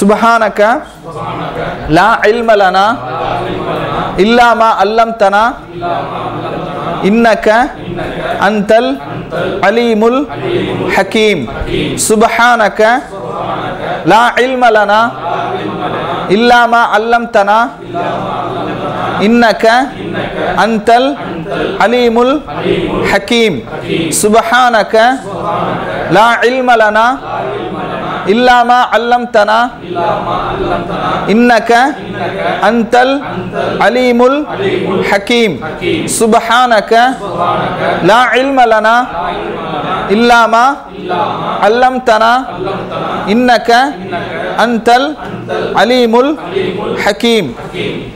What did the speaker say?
சுபஹானக லா இல்ம லனா இல்லா மா அல்லம்தனா இன்னக அந்தல் அலீமுல் ஹக்கீம் சுபஹானக லா இல்ம லனா இல்லா மா அல்லம்தனா இன்னக அந்தல் அலீமுல் ஹக்கீம் சுபஹானக லா இல்ம லனா இல்லா மா அல்லம்தனா இன்னக அந்தல் அலீமுல் ஹக்கீம் சுபஹானக லா இல்ம லனா இல்லா மா அல்லம்தனா இன்னக அந்தல் அலீமுல் ஹக்கீம்